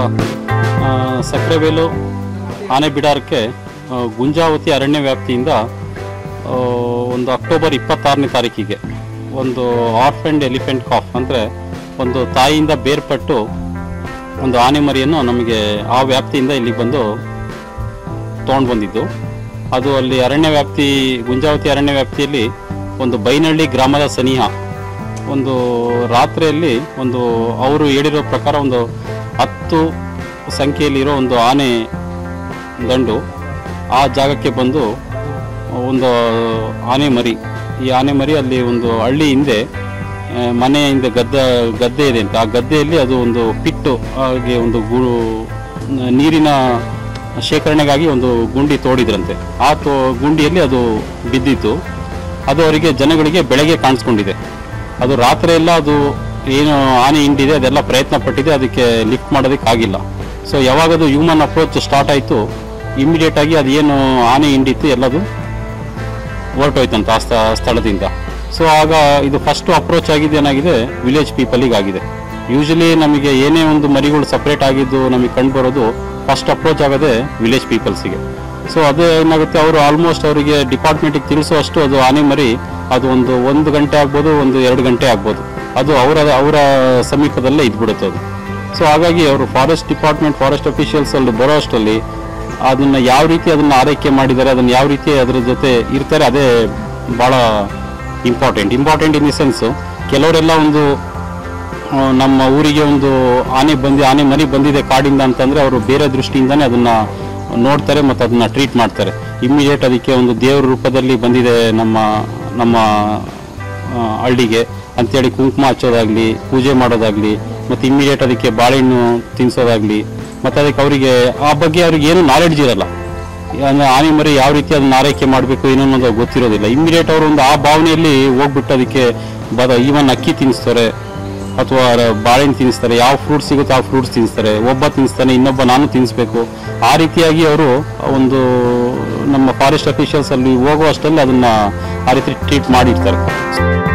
ಆ, ಸಕ್ರೆಬೇಲು ಆನೆ ಬಿಡಾರಕ್ಕೆ ಆ, ಗುಂಜಾವತಿ ಅರಣ್ಯ ವ್ಯಾಪ್ತಿಯಿಂದ ಆ, ಒಂದು ಅಕ್ಟೋಬರ್ ಇಪ್ಪತ್ತಾರನೇ ತಾರೀಕಿಗೆ ಒಂದು ಆರ್ಫೆಂಡ್ ಎಲಿಫೆಂಟ್ ಕಾಫ್ ಅಂದರೆ ಒಂದು ತಾಯಿಯಿಂದ ಬೇರ್ಪಟ್ಟು ಒಂದು ಆನೆ ಮರಿಯನ್ನು ನಮಗೆ ಆ ವ್ಯಾಪ್ತಿಯಿಂದ ಇಲ್ಲಿ ಬಂದು ತೊಗೊಂಡು ಬಂದಿದ್ದು ಅದು ಅಲ್ಲಿ ಅರಣ್ಯ ವ್ಯಾಪ್ತಿ ಗುಂಜಾವತಿ ಅರಣ್ಯ ವ್ಯಾಪ್ತಿಯಲ್ಲಿ ಒಂದು ಬೈನಹಳ್ಳಿ ಗ್ರಾಮದ ಸನಿಹ ಒಂದು ರಾತ್ರಿಯಲ್ಲಿ ಒಂದು ಅವರು ಹೇಳಿರೋ ಪ್ರಕಾರ ಒಂದು ಹತ್ತು ಸಂಖ್ಯೆಯಲ್ಲಿರೋ ಒಂದು ಆನೆ ದಂಡು ಆ ಜಾಗಕ್ಕೆ ಬಂದು ಒಂದು ಆನೆ ಮರಿ ಈ ಆನೆ ಮರಿ ಅಲ್ಲಿ ಒಂದು ಹಳ್ಳಿ ಹಿಂದೆ ಆ, ಮನೆ ಹಿಂದೆ ಗದ್ದೆ ಗದ್ದೆ ಇದೆ ಅಂತ ಆ ಗದ್ದೆಯಲ್ಲಿ ಅದು ಒಂದು ಪಿಟ್ಟು ಹಾಗೆ ಒಂದು ಗು ನೀರಿನ ಶೇಖರಣೆಗಾಗಿ ಒಂದು ಗುಂಡಿ ತೋಡಿದ್ರಂತೆ ಆ ತೋ ಗುಂಡಿಯಲ್ಲಿ ಅದು ಬಿದ್ದಿತ್ತು ಅದು ಅವರಿಗೆ ಜನಗಳಿಗೆ ಬೆಳಗ್ಗೆ ಕಾಣಿಸ್ಕೊಂಡಿದೆ ಅದು ರಾತ್ರಿ ಎಲ್ಲ ಅದು ಏನು ಆನೆ ಹಿಂಡಿದೆ ಅದೆಲ್ಲ ಪ್ರಯತ್ನ ಪಟ್ಟಿದೆ ಅದಕ್ಕೆ ಲಿಫ್ಟ್ ಮಾಡೋದಕ್ಕೆ ಆಗಿಲ್ಲ ಸೊ ಯಾವಾಗ ಅದು ಹ್ಯೂಮನ್ ಅಪ್ರೋಚ್ ಸ್ಟಾರ್ಟ್ ಆಯಿತು ಇಮಿಡಿಯೇಟ್ ಆಗಿ ಅದು ಏನು ಆನೆ ಹಿಂಡಿತ್ತು ಎಲ್ಲದು ಹೊರಟೋಯ್ತಂತ ಆ ಸ್ಥ- ಸ್ಥಳದಿಂದ ಸೊ ಆಗ ಇದು ಫಸ್ಟ್ ಅಪ್ರೋಚ್ ಆಗಿದ್ದು ಏನಾಗಿದೆ ವಿಲೇಜ್ ಪೀಪಲಿಗೆ ಆಗಿದೆ ಯೂಶಲಿ ನಮಗೆ ಏನೇ ಒಂದು ಮರಿಗಳು ಸಪ್ರೇಟ್ ಆಗಿದ್ದು ನಮಗೆ ಕಂಡು ಬರೋದು ಫಸ್ಟ್ ಅಪ್ರೋಚ್ ಆಗೋದೇ ವಿಲೇಜ್ ಪೀಪಲ್ಸಿಗೆ ಸೊ ಅದು ಏನಾಗುತ್ತೆ ಅವರು ಆಲ್ಮೋಸ್ಟ್ ಅವರಿಗೆ ಡಿಪಾರ್ಟ್ಮೆಂಟಿಗೆ ತಿಳಿಸುವಷ್ಟು ಅದು ಆನೆ ಮರಿ ಅದು ಒಂದು ಒಂದು ಗಂಟೆ ಆಗ್ಬೋದು ಒಂದು ಎರಡು ಗಂಟೆ ಆಗ್ಬೋದು ಅದು ಅವರ ಅವರ ಸಮೀಪದಲ್ಲೇ ಇದ್ಬಿಡುತ್ತೆ ಅದು ಸೊ ಹಾಗಾಗಿ ಅವರು ಫಾರೆಸ್ಟ್ ಡಿಪಾರ್ಟ್ಮೆಂಟ್ ಫಾರೆಸ್ಟ್ ಅಫಿಷಿಯಲ್ಸ್ ಅಲ್ಲಿ ಬರೋ ಅಷ್ಟರಲ್ಲಿ ಅದನ್ನ ಯಾವ ರೀತಿ ಅದನ್ನ ಆರೈಕೆ ಮಾಡಿದ್ದಾರೆ ಅದನ್ನ ಯಾವ ರೀತಿ ಅದರ ಜೊತೆ ಇರ್ತಾರೆ ಅದೇ ಭಾಳ important important in the sense ಕೆಲವರೆಲ್ಲ ಒಂದು ಆ, ನಮ್ಮ ಊರಿಗೆ ಒಂದು ಆನೆ ಬಂದು ಆನೆ ಮರಿ ಬಂದಿದೆ ಕಾಡಿಂದ ಅಂತಂದ್ರೆ ಅವರು ಬೇರೆ ದೃಷ್ಟಿಯಿಂದನೇ ಅದನ್ನ ನೋಡ್ತಾರೆ ಮತ್ತು ಅದನ್ನ ಟ್ರೀಟ್ ಮಾಡ್ತಾರೆ ಇಮ್ಮಿಡಿಯೇಟ್ ಅದಕ್ಕೆ ಒಂದು ದೇವ್ರ ರೂಪದಲ್ಲಿ ಬಂದಿದೆ ನಮ್ಮ ನಮ್ಮ ಆ, ಹಳ್ಳಿಗೆ ಅಂತೇಳಿ ಕುಂಕುಮ ಹಚ್ಚೋದಾಗ್ಲಿ ಪೂಜೆ ಮಾಡೋದಾಗ್ಲಿ ಮತ್ತು ಇಮ್ಮಿಡಿಯೇಟ್ ಅದಕ್ಕೆ ಬಾಳೆಹಣ್ಣು ತಿನ್ಸೋದಾಗ್ಲಿ ಮತ್ತು ಅದಕ್ಕೆ ಅವರಿಗೆ ಆ ಬಗ್ಗೆ ಅವ್ರಿಗೆ ಏನು ನಾಲೆಡ್ಜ್ ಇರಲ್ಲ ಅಂದ್ರೆ ಆನೆ ಮರಿ ಯಾವ ರೀತಿ ಅದನ್ನ ಆರೈಕೆ ಮಾಡಬೇಕು ಏನೋ ಅನ್ನೋದು ಗೊತ್ತಿರೋದಿಲ್ಲ ಇಮ್ಮಿಡಿಯೇಟ್ ಅವರು ಒಂದು ಆ ಭಾವನೆಯಲ್ಲಿ ಹೋಗ್ಬಿಟ್ಟು ಅದಕ್ಕೆ ಬದ ಈವನ್ ಅಕ್ಕಿ ತಿನ್ನಿಸ್ತಾರೆ ಅಥವಾ ಬಾಳೆಹಣ್ಣು ತಿನ್ನಿಸ್ತಾರೆ ಯಾವ ಫ್ರೂಟ್ಸ್ ಸಿಗುತ್ತೋ ಆ ಫ್ರೂಟ್ಸ್ ತಿನ್ನಿಸ್ತಾರೆ ಒಬ್ಬ ತಿನ್ನಿಸ್ತಾನೆ ಇನ್ನೊಬ್ಬ ನಾನು ತಿನ್ನಿಸ್ಬೇಕು ಆ ರೀತಿಯಾಗಿ ಅವರು ಒಂದು ನಮ್ಮ ಫಾರೆಸ್ಟ್ ಅಫಿಷಿಯಲ್ಸ್ ಅಲ್ಲಿ ಹೋಗೋ ಅಷ್ಟರಲ್ಲಿ ಅದನ್ನ ಆ ರೀತಿ ಟ್ರೀಟ್ ಮಾಡಿರ್ತಾರೆ